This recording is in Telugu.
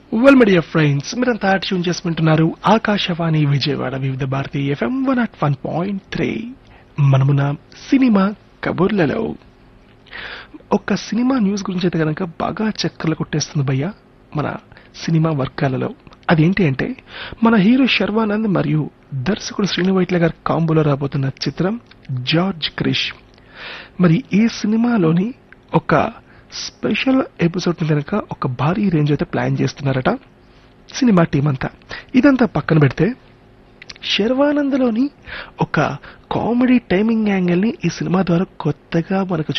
వెల్ మీడియా ఫ్రెండ్స్ మీరంతా ట్యూన్ చేసుకుంటున్నారు Akashvani Vijayawada Vividh Bharati FM one at one point three మనమున సినిమా కబుర్లలో ఒక సినిమా న్యూస్ గురించి అయితే కనుక బాగా చక్కర్లు కొట్టేస్తుంది భయ్య మన సినిమా వర్గాలలో అదేంటి అంటే మన హీరో శర్వానంద్ మరియు దర్శకుడు శ్రీను వైట్ల గారి కాంబోలో రాబోతున్న చిత్రం జార్జ్ క్రిష్ మరి ఈ సినిమాలోని ఒక స్పెషల్ ఎపిసోడ్ కనుక ఒక భారీ రేంజ్ అయితే ప్లాన్ చేస్తున్నారట సినిమా టీం అంతా ఇదంతా పక్కన పెడితే శర్వానంద్లోని ఒక కామెడీ టైమింగ్ యాంగిల్ని ఈ సినిమా ద్వారా కొత్తగా మనకు